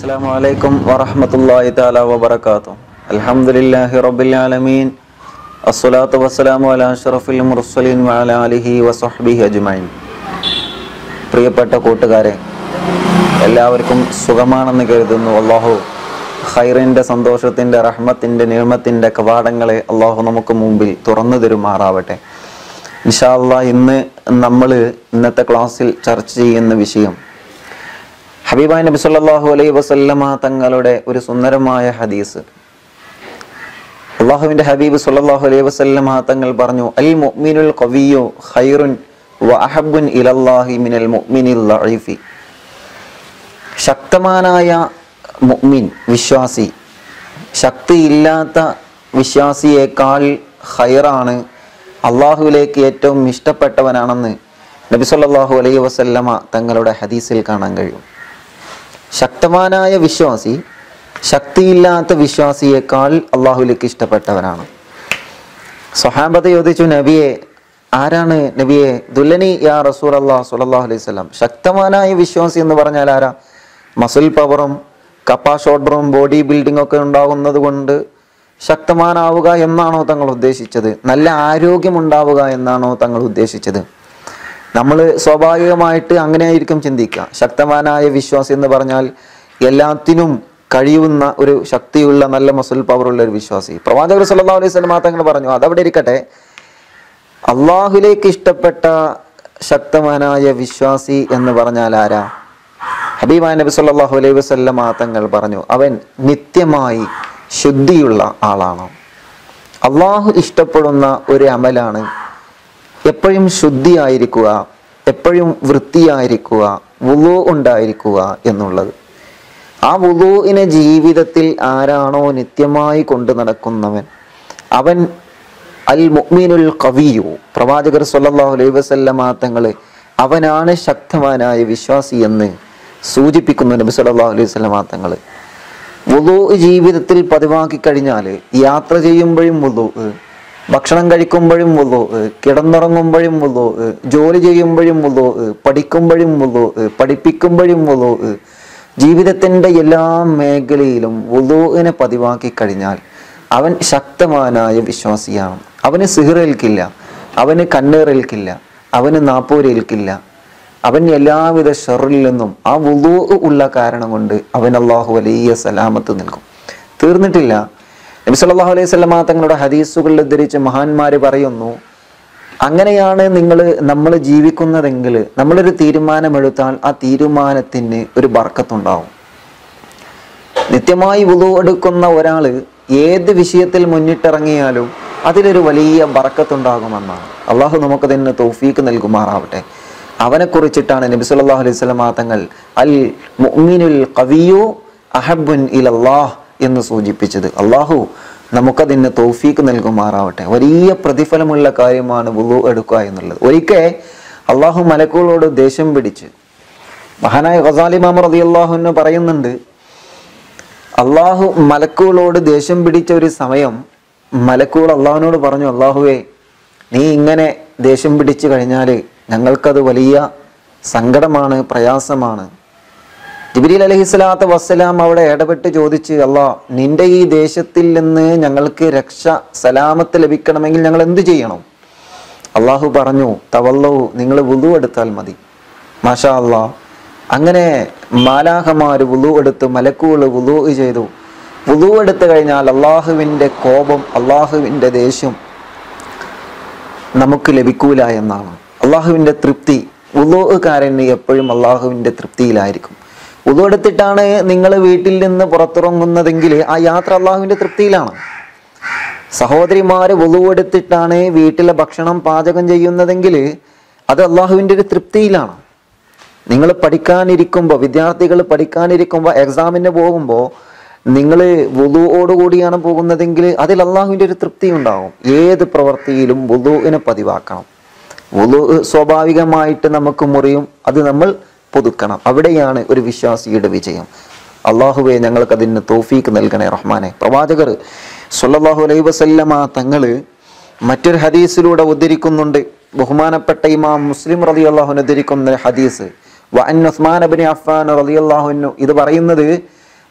السلام عليكم ورحمة الله تعالى وبركاته الحمد لله رب العالمين الصلاة والسلام على أشرف المرسلين وعلى آله وصحبه أجمعين പ്രിയപ്പെട്ട കൂട്ടുകാരെ എല്ലാവർക്കും സുഖമാണെന്ന് കരുതുന്നു അള്ളാഹു ഖൈറിൻ്റെ സന്തോഷത്തിൻ്റെ റഹ്മത്തിൻ്റെ നിയമത്തിൻ്റെ കവാടങ്ങളെ അള്ളാഹു നമുക്ക് മുമ്പിൽ തുറന്നു തരുമാറാവട്ടെ ഇൻഷാ അള്ളാ ഇന്ന് നമ്മൾ ഇന്നത്തെ ക്ലാസ്സിൽ ചർച്ച ചെയ്യുന്ന വിഷയം ഹബീബായ് നബി സല്ലല്ലാഹു അലൈഹി വസല്ലമ തങ്ങളുടെ ഒരു സുന്ദരമായ ഹദീസ് അള്ളാഹുവിന്റെ ഹബീബ് സല്ലല്ലാഹു അലൈഹി വസല്ലമ തങ്ങൾ പറഞ്ഞു അൽ മുഅ്മിനുൽ ഖവിയ്യു ഖൈറുൻ വ അഹബ്ബുൻ ഇലല്ലാഹി മിനൽ മുഅ്മിനിൽ ലഈഫി ശക്തമാനായ മുഅ്മിൻ വിശ്വാസി ശക്തിയില്ലാത്ത വിശ്വാസിയേക്കാൾ ഖൈറാണ് അള്ളാഹുവിലേക്ക് ഏറ്റവും ഇഷ്ടപ്പെട്ടവനാണെന്ന് നബി സല്ലല്ലാഹു അലൈഹി വസല്ലമ തങ്ങളുടെ ഹദീസിൽ കാണാൻ കഴിയും ശക്തവാനായ വിശ്വാസി ശക്തിയില്ലാത്ത വിശ്വാസിയേക്കാൾ അള്ളാഹുലേക്ക് ഇഷ്ടപ്പെട്ടവനാണ് സ്വഹാബത്ത് ചോദിച്ചു നബിയെ ആരാണ് നബിയെ ദുല്ലനി യാ റസൂൽ അള്ളാഹ് സുലല്ലാഹു അലൈഹി സ്വലാം ശക്തവാനായ വിശ്വാസി എന്ന് പറഞ്ഞാൽ ആരാ മസിൽ പവറും കപ്പാഷോൾഡറും ബോഡി ബിൽഡിംഗ് ഒക്കെ ഉണ്ടാകുന്നത് കൊണ്ട് ശക്തമാനാവുക എന്നാണോ തങ്ങൾ ഉദ്ദേശിച്ചത് നല്ല ആരോഗ്യമുണ്ടാവുക എന്നാണോ തങ്ങൾ ഉദ്ദേശിച്ചത് നമ്മൾ സ്വാഭാവികമായിട്ട് അങ്ങനെയായിരിക്കും ചിന്തിക്കുക ശക്തവാനായ വിശ്വാസി എന്ന് പറഞ്ഞാൽ എല്ലാത്തിനും കഴിയുന്ന ഒരു ശക്തിയുള്ള നല്ല മസുൽ പവറുള്ള ഒരു വിശ്വാസി പ്രവാചകർ സല്ലല്ലാഹു അലൈഹി വസല്ലം തങ്ങൾ പറഞ്ഞു അതവിടെ ഇരിക്കട്ടെ അള്ളാഹുലേക്ക് ഇഷ്ടപ്പെട്ട ശക്തവാനായ വിശ്വാസി എന്ന് പറഞ്ഞാൽ ആരാ ഹബീബായ നബി സല്ലല്ലാഹു അലൈഹി വസല്ലം തങ്ങൾ പറഞ്ഞു അവൻ നിത്യമായി ശുദ്ധിയുള്ള ആളാണ് അള്ളാഹു ഇഷ്ടപ്പെടുന്ന ഒരു അമലാണ് എപ്പോഴും ശുദ്ധിയായിരിക്കുക എപ്പോഴും വൃത്തിയായിരിക്കുക വുളു ഉണ്ടായിരിക്കുക എന്നുള്ളത് ആ വുളുവിനെ ജീവിതത്തിൽ ആരാണോ നിത്യമായി കൊണ്ടു നടക്കുന്നവൻ അവൻ അൽ മുഅ്മിനുൽ കവിയു പ്രവാചകർ സല്ലല്ലാഹു അലൈഹി വസല്ലമ തങ്ങളെ അവനാണ് ശക്തവാനായ വിശ്വാസി എന്ന് സൂചിപ്പിക്കുന്നു നബി സല്ലല്ലാഹു അലൈഹി വസല്ലമ തങ്ങള് വുളു ജീവിതത്തിൽ പതിവാക്കി കഴിഞ്ഞാൽ യാത്ര ചെയ്യുമ്പോഴും വുളു ഭക്ഷണം കഴിക്കുമ്പോഴും വുളു കിടന്നുറങ്ങുമ്പോഴും വുളു ജോലി ചെയ്യുമ്പോഴും വുളു പഠിക്കുമ്പോഴും വുളു പഠിപ്പിക്കുമ്പോഴും വുളു ജീവിതത്തിൻ്റെ എല്ലാ മേഖലയിലും വുളുവിനെ പതിവാക്കി കഴിഞ്ഞാൽ അവൻ ശക്തവാനായ വിശ്വാസിയാണ് അവന് സിഹിറേൽക്കില്ല അവന് കണ്ണേറേൽക്കില്ല അവന് നാപ്പൂരേൽക്കില്ല അവൻ എല്ലാവിധ ഷെറിൽ നിന്നും ആ വുളു ഉള്ള കാരണം കൊണ്ട് അവൻ അള്ളാഹു വലിയ സലാമത്ത് നൽകും തീർന്നിട്ടില്ല നബി സല്ലല്ലാഹു അലൈഹി വസല്ലമ തങ്ങളുടെ ഹദീസുകളിൽ ഉദ്ധരിച്ച് മഹാന്മാര് പറയുന്നു അങ്ങനെയാണ് നിങ്ങൾ നമ്മൾ ജീവിക്കുന്നതെങ്കിൽ നമ്മളൊരു തീരുമാനമെടുത്താൽ ആ തീരുമാനത്തിന് ഒരു ബർക്കത്തുണ്ടാവും നിത്യമായി വുളു എടുക്കുന്ന ഒരാൾ ഏത് വിഷയത്തിൽ മുന്നിട്ടിറങ്ങിയാലും അതിലൊരു വലിയ ബറക്കത്തുണ്ടാകുമെന്നാണ് അള്ളാഹു നമുക്കതിന് തൗഫീക്ക് നൽകുമാറാവട്ടെ അവനെ കുറിച്ചിട്ടാണ് നബി സല്ലല്ലാഹു അലൈഹി വസല്ലമ തങ്ങൾ അൽ മുഅ്മിനുൽ ഖവിയു അഹബ്ബുൻ ഇലല്ലാഹ് എന്ന് സൂചിപ്പിച്ചത് അള്ളാഹു നമുക്കതിന് തൗഫീക്ക് നൽകുമാറാവട്ടെ വലിയ പ്രതിഫലമുള്ള കാര്യമാണ് വുളു എടുക്കുക എന്നുള്ളത് ഒരിക്കൽ അള്ളാഹു മലക്കുകളോട് ദേഷ്യം പിടിച്ച് മഹാനായ ഖസാലി മാമ റളിയല്ലാഹു പറയുന്നുണ്ട് അള്ളാഹു മലക്കുകളോട് ദേഷ്യം പിടിച്ച ഒരു സമയം മലക്കുകൾ അള്ളാഹുവിനോട് പറഞ്ഞു അള്ളാഹുവേ നീ ഇങ്ങനെ ദേഷ്യം പിടിച്ചു കഴിഞ്ഞാൽ ഞങ്ങൾക്കത് വലിയ സങ്കടമാണ് പ്രയാസമാണ് ജിബിരിൽ അലഹിസ്ലാത്ത വസ്സലാം അവിടെ ഇടപെട്ട് ചോദിച്ച് അള്ളാ നിന്റെ ഈ ദേശത്തിൽ നിന്ന് ഞങ്ങൾക്ക് രക്ഷ സലാമത്ത് ലഭിക്കണമെങ്കിൽ ഞങ്ങൾ എന്ത് ചെയ്യണം അള്ളാഹു പറഞ്ഞു തവല്ലു നിങ്ങൾ വുളു എടുത്താൽ മതി മാഷാ അള്ളാ അങ്ങനെ മാലാഹമാര് വുളു എടുത്ത് മലക്കുകൾ വുളു ചെയ്തു വുളു എടുത്തു കഴിഞ്ഞാൽ അള്ളാഹുവിൻ്റെ കോപം അള്ളാഹുവിൻ്റെ ദേഷ്യം നമുക്ക് ലഭിക്കൂല എന്നാണ് അള്ളാഹുവിൻ്റെ തൃപ്തി ഉലോകാരന് എപ്പോഴും അള്ളാഹുവിൻ്റെ തൃപ്തിയിലായിരിക്കും ഉലു എടുത്തിട്ടാണ് നിങ്ങൾ വീട്ടിൽ നിന്ന് പുറത്തിറങ്ങുന്നതെങ്കിൽ ആ യാത്ര അള്ളാഹുവിൻ്റെ തൃപ്തിയിലാണ് സഹോദരിമാര് ഉലു എടുത്തിട്ടാണ് വീട്ടിലെ ഭക്ഷണം പാചകം ചെയ്യുന്നതെങ്കിൽ അത് അള്ളാഹുവിൻ്റെ ഒരു തൃപ്തിയിലാണ് നിങ്ങൾ പഠിക്കാനിരിക്കുമ്പോൾ വിദ്യാർത്ഥികൾ പഠിക്കാനിരിക്കുമ്പോൾ എക്സാമിന് പോകുമ്പോൾ നിങ്ങൾ വുളുവോടുകൂടിയാണ് പോകുന്നതെങ്കിൽ അതിൽ അള്ളാഹുവിൻ്റെ ഒരു തൃപ്തി ഉണ്ടാവും ഏത് പ്രവൃത്തിയിലും വുളുവിനെ പതിവാക്കണം വുളു സ്വാഭാവികമായിട്ട് നമുക്ക് മുറിയും അത് നമ്മൾ പുതുക്കണം അവിടെയാണ് ഒരു വിശ്വാസിയുടെ വിജയം അള്ളാഹുവെ ഞങ്ങൾക്ക് അതിന് തോഫീക്ക് നൽകണേ റഹ്മാനെ പ്രവാചകർ സല്ലല്ലാഹു അലൈഹി വസല്ലമ തങ്ങള് മറ്റൊരു ഹദീസിലൂടെ ഉദ്ധരിക്കുന്നുണ്ട് ബഹുമാനപ്പെട്ട ഇമാം മുസ്ലിം റളിയല്ലാഹു അള്ളാഹുന് ഉദ്ധരിക്കുന്ന ഹദീസ് വഅൻ ഉസ്മാൻ ബിൻ അഫ്ഫാൻ റളിയല്ലാഹു അൻഹു ഇത് പറയുന്നത്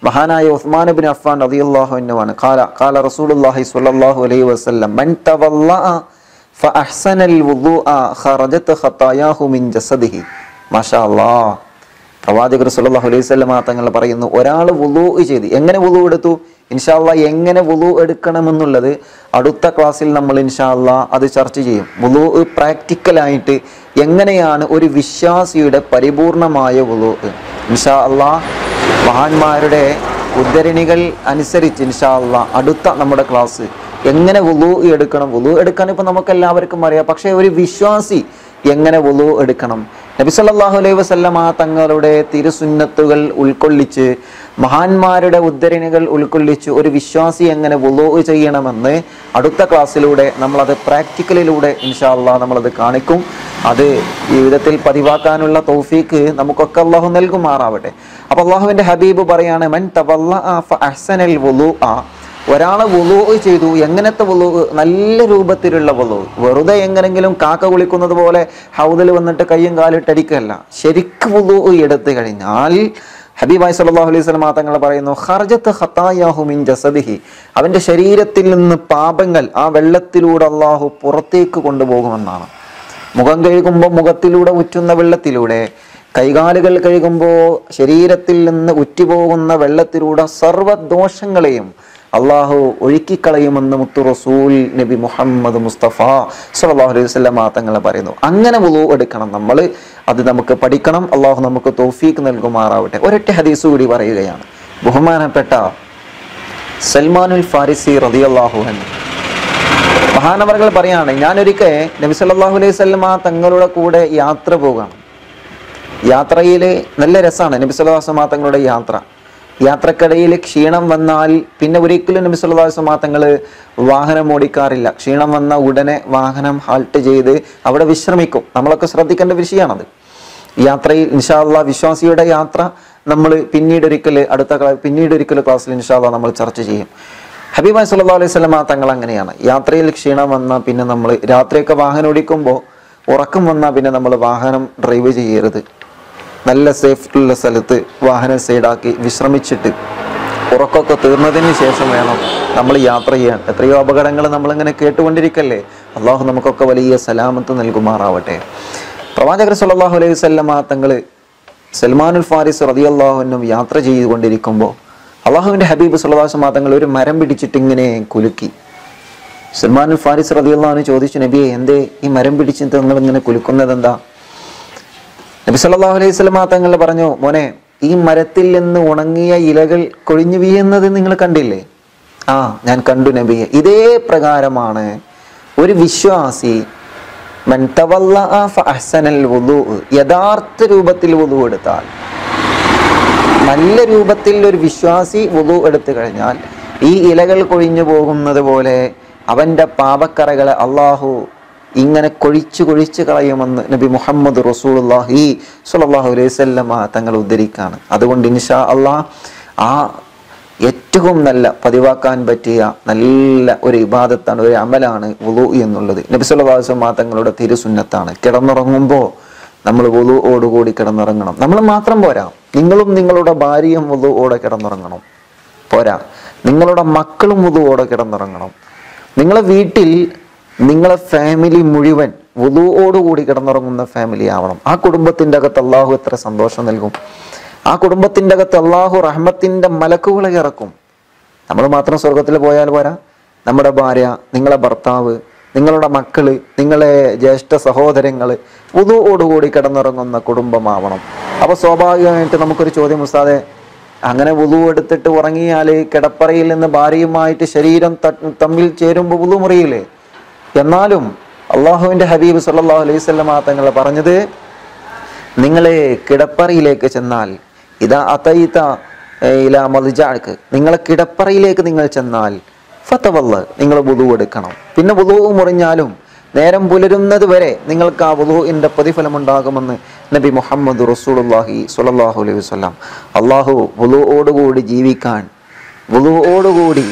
മഹാനായ ഉസ്മാൻ ബിൻ അഫ്ഫാൻ റളിയല്ലാഹു അൻഹുവാണ് ഖാല ഖാല റസൂലുള്ളാഹി സ്വല്ലല്ലാഹു അലൈഹി വസല്ലം മൻ തവല്ലഅ ഫഅഹ്സനൽ വുദൂഅ ഖറജത് ഖതായാഹു മിൻ ജസദിഹി മാഷാ അല്ലാഹ് പ്രവാചകർ സല്ലല്ലാഹു അലൈഹി വസല്ലമ തങ്ങൾ പറയുന്നു ഒരാൾ വുളൂ ചെയ്ത് എങ്ങനെ വുളൂ എടുത്തു ഇൻഷാല്ല എങ്ങനെ വുളൂ എടുക്കണമെന്നുള്ളത് അടുത്ത ക്ലാസ്സിൽ നമ്മൾ ഇൻഷാല്ല അത് ചർച്ച ചെയ്യും വുളൂ പ്രാക്ടിക്കലായിട്ട് എങ്ങനെയാണ് ഒരു വിശ്വാസിയുടെ പരിപൂർണമായ വുളൂ ഇൻഷാ അല്ലാ മഹാന്മാരുടെ ഉദ്ധരണികൾ അനുസരിച്ച് ഇൻഷാ അല്ലാ അടുത്ത നമ്മുടെ ക്ലാസ് എങ്ങനെ വുളൂ എടുക്കണം വുളൂ എടുക്കാൻ ഇപ്പൊ നമുക്ക് എല്ലാവർക്കും അറിയാം പക്ഷേ ഒരു വിശ്വാസി എങ്ങനെ വുളൂ എടുക്കണം നബി സല്ലല്ലാഹു അലൈഹി വസല്ലമ തങ്ങളുടെ തിരുസുന്നത്തുകൾ ഉൾക്കൊള്ളിച്ച് മഹാന്മാരുടെ ഉദ്ധരണികൾ ഉൾക്കൊള്ളിച്ച് ഒരു വിശ്വാസി എങ്ങനെ വുളൂ ചെയ്യണമെന്ന് അടുത്ത ക്ലാസ്സിലൂടെ നമ്മളത് പ്രാക്ടിക്കലിലൂടെ ഇൻഷാ അള്ളാഹ് നമ്മളത് കാണിക്കും അത് ജീവിതത്തിൽ പതിവാക്കാനുള്ള തൗഫീക്ക് നമുക്കൊക്കെ അള്ളാഹു നൽകുമാറാവട്ടെ അപ്പൊ അള്ളാഹുവിന്റെ ഹബീബ് പറയാണ് മൻ തവല്ലഅ ഫഅഹ്സനൽ വുളൂഅ ഒരാളെ വുളു ചെയ്തു എങ്ങനത്തെ വുളു നല്ല രൂപത്തിലുള്ള വുളു വെറുതെ എങ്ങനെങ്കിലും കാക്ക കുളിക്കുന്നത് പോലെ ഹൗദിൽ വന്നിട്ട് കയ്യും കാലിട്ടടിക്കല്ല ശരിക്ക് വുളു എടുത്തു കഴിഞ്ഞാൽ ഹബീബായ് സല്ലല്ലാഹു അലൈഹി വസല്ലം തങ്ങൾ പറയുന്നു ഖർജത്ത് ഖത്തായാഹു മിൻ ജസദിഹി അവന്റെ ശരീരത്തിൽ നിന്ന് പാപങ്ങൾ ആ വെള്ളത്തിലൂടെ അള്ളാഹു പുറത്തേക്ക് കൊണ്ടുപോകുമെന്നാണ് മുഖം കഴുകുമ്പോൾ മുഖത്തിലൂടെ ഉറ്റുന്ന വെള്ളത്തിലൂടെ കൈകാലുകൾ കഴുകുമ്പോൾ ശരീരത്തിൽ നിന്ന് ഉറ്റുപോകുന്ന വെള്ളത്തിലൂടെ സർവ്വദോഷങ്ങളെയും അള്ളാഹു ഒഴുക്കിക്കളയുമെന്ന് മുത്തു റസൂൽ നബി മുഹമ്മദ് മുസ്തഫ സല്ലല്ലാഹു അലൈഹി വസല്ലം തങ്ങൾ പറയുന്നു അങ്ങനെ വുളു എടുക്കണം നമ്മൾ അത് നമുക്ക് പഠിക്കണം അള്ളാഹു നമുക്ക് തൗഫീക്ക് നൽകുമാറാവട്ടെ ഒരൊറ്റ ഹദീസ് കൂടി പറയുകയാണ് ബഹുമാനപ്പെട്ട സൽമാനുൽ ഫാരിസി റളിയല്ലാഹു അൻഹു മഹാനവറുകൾ പറയാണ് ഞാനൊരിക്കൽ നബി സല്ലല്ലാഹു അലൈഹി വസല്ലമ തങ്ങളുടെ കൂടെ യാത്ര പോകാണ് യാത്രയിൽ നല്ല രസമാണ് നബി സല്ലല്ലാഹു അലൈഹി വസല്ലമ തങ്ങളുടെ യാത്ര യാത്രക്കിടയിൽ ക്ഷീണം വന്നാൽ പിന്നെ ഒരിക്കലും നബി സല്ലല്ലാഹു അലൈഹി വസല്ലമ തങ്ങൾ വാഹനം ഓടിക്കാറില്ല ക്ഷീണം വന്ന ഉടനെ വാഹനം ഹാൾട്ട് ചെയ്ത് അവിടെ വിശ്രമിക്കും നമ്മളൊക്കെ ശ്രദ്ധിക്കേണ്ട വിഷയമാണത് യാത്രയിൽ ഇൻഷാല്ല വിശ്വാസിയുടെ യാത്ര നമ്മൾ പിന്നീട് ഒരിക്കൽ അടുത്ത ക്ലാ- പിന്നീട് ഒരിക്കൽ ക്ലാസ്സിൽ ഇൻഷാല്ല നമ്മൾ ചർച്ച ചെയ്യും ഹബീബായ് സല്ലല്ലാഹു അലൈഹി വസല്ലമ തങ്ങൾ അങ്ങനെയാണ് യാത്രയിൽ ക്ഷീണം വന്നാൽ പിന്നെ നമ്മൾ രാത്രിയൊക്കെ വാഹനം ഓടിക്കുമ്പോൾ ഉറക്കം വന്നാൽ പിന്നെ നമ്മൾ വാഹനം ഡ്രൈവ് ചെയ്യരുത് നല്ല സേഫ്റ്റിയുള്ള സ്ഥലത്ത് വാഹനം സൈഡാക്കി വിശ്രമിച്ചിട്ട് ഉറക്കമൊക്കെ തീർന്നതിന് ശേഷം വേണം നമ്മൾ യാത്ര ചെയ്യാൻ എത്രയോ അപകടങ്ങൾ നമ്മളിങ്ങനെ കേട്ടുകൊണ്ടിരിക്കല്ലേ അള്ളാഹു നമുക്കൊക്കെ വലിയ സലാമത്ത് നൽകുമാറാവട്ടെ പ്രവാചകർ സല്ലല്ലാഹു അലൈഹി വസല്ലമ തങ്ങൾ സൽമാനുൽ ഫാരിസ് റളിയല്ലാഹുവിനും യാത്ര ചെയ്തുകൊണ്ടിരിക്കുമ്പോൾ അള്ളാഹുവിൻ്റെ ഹബീബ് സുല്ലാസ് തങ്ങൾ ഒരു മരം പിടിച്ചിട്ട് ഇങ്ങനെ കുലുക്കി സൽമാനുൽ ഫാരിസ് റളിയല്ലാഹു ചോദിച്ചു നബിയെ എന്തേ ഈ മരം പിടിച്ചിട്ട് നിങ്ങൾ ഇങ്ങനെ കുലുക്കുന്നത് എന്താ നബി സല്ലല്ലാഹു അലൈഹി വസല്ലമ തങ്ങൾ പറഞ്ഞു മോനെ ഈ മരത്തിൽ നിന്ന് ഉണങ്ങിയ ഇലകൾ കൊഴിഞ്ഞു വീഴുന്നത് നിങ്ങൾ കണ്ടില്ലേ ആ ഞാൻ കണ്ടു നബിയെ ഇതേ പ്രകാരമാണ് ഒരു വിശ്വാസി മൻ തവല്ലഅ ഫഅഹ്സനൽ വുദൂ യഥാർത്ഥ രൂപത്തിൽ വുദൂ എടുത്താൽ നല്ല രൂപത്തിൽ ഒരു വിശ്വാസി വുദു എടുത്തു കഴിഞ്ഞാൽ ഈ ഇലകൾ കൊഴിഞ്ഞു പോകുന്നത് പോലെ അവന്റെ പാപക്കറകളെ അള്ളാഹു ഇങ്ങനെ കൊഴിച്ചു കൊഴിച്ചു കളയുമെന്ന് നബി മുഹമ്മദ് റസൂലുള്ളാഹി സ്വല്ലല്ലാഹു അലൈഹി വസല്ലമ തങ്ങൾ ഉദ്ധരിക്കാണ് അതുകൊണ്ട് ഇൻഷാ അള്ളാഹ് ആ ഏറ്റവും നല്ല പതിവാക്കാൻ പറ്റിയ നല്ല ഒരു ഇബാദത്താണ് ഒരു അമലാണ് വുളു എന്നുള്ളത് നബി സല്ലല്ലാഹു അലൈഹി വസല്ലമ തങ്ങളുടെ തിരുസുന്നത്താണ് കിടന്നുറങ്ങുമ്പോൾ നമ്മൾ വുളുവോടുകൂടി കിടന്നുറങ്ങണം നമ്മൾ മാത്രം പോരാ നിങ്ങളും നിങ്ങളുടെ ഭാര്യയും വുളുവോടെ കിടന്നുറങ്ങണം പോരാ നിങ്ങളുടെ മക്കളും വുളുവോടെ കിടന്നുറങ്ങണം നിങ്ങളെ വീട്ടിൽ നിങ്ങളെ ഫാമിലി മുഴുവൻ വുളുവോടുകൂടി കിടന്നുറങ്ങുന്ന ഫാമിലി ആവണം ആ കുടുംബത്തിൻ്റെ അകത്ത് അള്ളാഹു എത്ര സന്തോഷം നൽകും ആ കുടുംബത്തിൻ്റെ അകത്ത് അള്ളാഹു റഹ്മത്തിൻ്റെ മലക്കുകളെ ഇറക്കും നമ്മൾ മാത്രം സ്വർഗത്തിൽ പോയാൽ പോരാ നമ്മുടെ ഭാര്യ നിങ്ങളെ ഭർത്താവ് നിങ്ങളുടെ മക്കള് നിങ്ങളെ ജ്യേഷ്ഠ സഹോദരങ്ങൾ ഉതുവോടുകൂടി കിടന്നുറങ്ങുന്ന കുടുംബമാവണം അപ്പോൾ സ്വാഭാവികമായിട്ട് നമുക്കൊരു ചോദ്യം ഉസ്താദെ അങ്ങനെ ഉതു എടുത്തിട്ട് ഉറങ്ങിയാൽ കിടപ്പറയിൽ നിന്ന് ഭാര്യയുമായിട്ട് ശരീരം ത- തമ്മിൽ ചേരുമ്പോൾ ഉതു മുറിയില്ലേ എന്നാലും അള്ളാഹുവിൻ്റെ ഹബീബ് സല്ലല്ലാഹു അലൈഹി വസല്ലമ തങ്ങൾ പറഞ്ഞത് നിങ്ങളെ കിടപ്പറയിലേക്ക് ചെന്നാൽ ഇതാ അതയിത്ത ഇല മതിജാക്ക് നിങ്ങളെ കിടപ്പറയിലേക്ക് നിങ്ങൾ ചെന്നാൽ ഫത്തവല്ല നിങ്ങൾ വുളു എടുക്കണം പിന്നെ വുളു മുറിഞ്ഞാലും നേരം പുലരുന്നത് വരെ നിങ്ങൾക്ക് ആ വുളുവിൻ്റെ പ്രതിഫലം ഉണ്ടാകുമെന്ന് നബി മുഹമ്മദ് റസൂലുള്ളാഹി സ്വല്ലല്ലാഹു അലൈഹി വസല്ലം അള്ളാഹു വുളുവോടുകൂടി ജീവിക്കാൻ വുളുവോടുകൂടി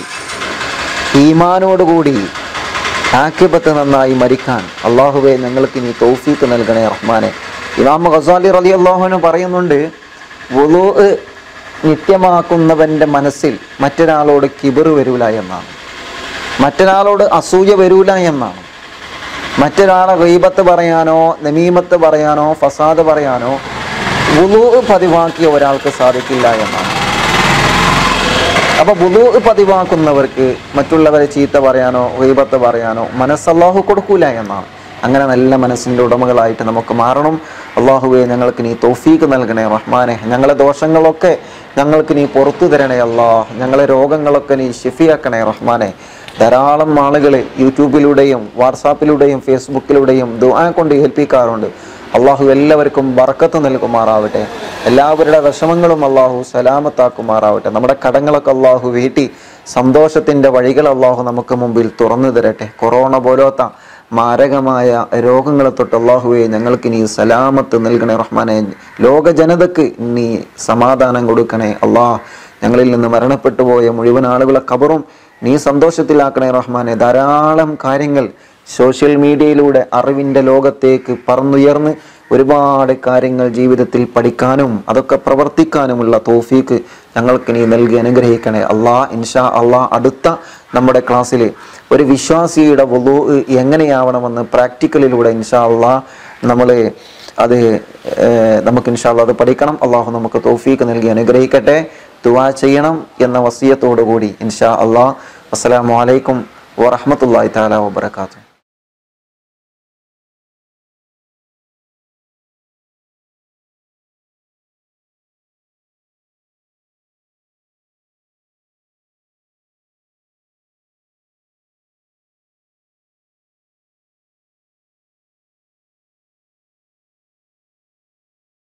ഈമാനോടുകൂടി ആക്കിബത്ത് നന്നായി മരിക്കാൻ അള്ളാഹുവെ ഞങ്ങൾക്ക് ഇനി തൗഫീക്ക് നൽകണേ റഹ്മാനെ ഇമാം ഖസാലി റലി അള്ളാഹുവിന് പറയുന്നുണ്ട് വുളു നിത്യമാക്കുന്നവൻ്റെ മനസ്സിൽ മറ്റൊരാളോട് കിബറ് വരൂല എന്നാണ് മറ്റൊരാളോട് അസൂയ വരൂല എന്നാണ് മറ്റൊരാളെ ഗീബത്ത് പറയാനോ നമീമത്ത് പറയാനോ ഫസാദ് പറയാനോ വുളു പതിവാക്കിയ ഒരാൾക്ക് സാധിക്കില്ല എന്നാണ് അപ്പൊ വുളു പതിവാക്കുന്നവർക്ക് മറ്റുള്ളവരെ ചീത്ത പറയാനോ ഗീബത്ത് പറയാനോ മനസ്സല്ലാഹു കൊടുക്കൂല എന്നാണ് അങ്ങനെ നല്ല മനസ്സിൻ്റെ ഉടമകളായിട്ട് നമുക്ക് മാറണം അള്ളാഹുവെ ഞങ്ങൾക്ക് നീ തോഫീക്ക് നൽകണേ റഹ്മാനെ ഞങ്ങളെ ദോഷങ്ങളൊക്കെ ഞങ്ങൾക്ക് നീ പുറത്തു തരണേ അള്ളാഹ് ഞങ്ങളെ രോഗങ്ങളൊക്കെ നീ ഷിഫിയാക്കണേ റഹ്മാനെ ധാരാളം ആളുകൾ യൂട്യൂബിലൂടെയും വാട്സാപ്പിലൂടെയും ഫേസ്ബുക്കിലൂടെയും ദുആ കൊണ്ട് ഏൽപ്പിക്കാറുണ്ട് അള്ളാഹു എല്ലാവർക്കും ബർക്കത്ത് നൽകുമാറാവട്ടെ എല്ലാവരുടെ വിഷമങ്ങളും അള്ളാഹു സലാമത്താക്കുമാറാവട്ടെ നമ്മുടെ കടങ്ങളൊക്കെ അള്ളാഹു വീട്ടി സന്തോഷത്തിൻ്റെ വഴികൾ അള്ളാഹു നമുക്ക് മുമ്പിൽ തുറന്നു തരട്ടെ കൊറോണ പോലത്തെ മാരകമായ രോഗങ്ങളെ തൊട്ട് അള്ളാഹുവെ ഞങ്ങൾക്ക് നീ സലാമത്ത് നൽകണേ റഹ്മാനെ ലോക ജനതക്ക് നീ സമാധാനം കൊടുക്കണേ അള്ളാഹ് ഞങ്ങളിൽ നിന്ന് മരണപ്പെട്ടു പോയ മുഴുവൻ ആളുകളെ കബറും നീ സന്തോഷത്തിലാക്കണേ റഹ്മാനെ ധാരാളം കാര്യങ്ങൾ സോഷ്യൽ മീഡിയയിലൂടെ അറിവിൻ്റെ ലോകത്തേക്ക് പറന്നുയർന്ന് ഒരുപാട് കാര്യങ്ങൾ ജീവിതത്തിൽ പഠിക്കാനും അതൊക്കെ പ്രവർത്തിക്കാനുമുള്ള തോഫീക്ക് ഞങ്ങൾക്ക് നീ നൽകി അനുഗ്രഹിക്കണേ അള്ളാ ഇൻഷാ അള്ളാ അടുത്ത നമ്മുടെ ക്ലാസ്സിൽ ഒരു വിശ്വാസിയുടെ വുളു എങ്ങനെയാവണമെന്ന് പ്രാക്ടിക്കലിലൂടെ ഇൻഷാ അള്ളാ നമ്മൾ അത് ഏർ, നമുക്ക് ഇൻഷാ അള്ളാ അത് പഠിക്കണം അള്ളാഹു നമുക്ക് തോഫീക്ക് നൽകി അനുഗ്രഹിക്കട്ടെ ദുആ ചെയ്യണം എന്ന വസിയത്തോടു കൂടി ഇൻഷാ അള്ളാ അസ്സലാമു അലൈക്കും വറഹ്മത്തുള്ളാഹി തആല വബറകാതുഹു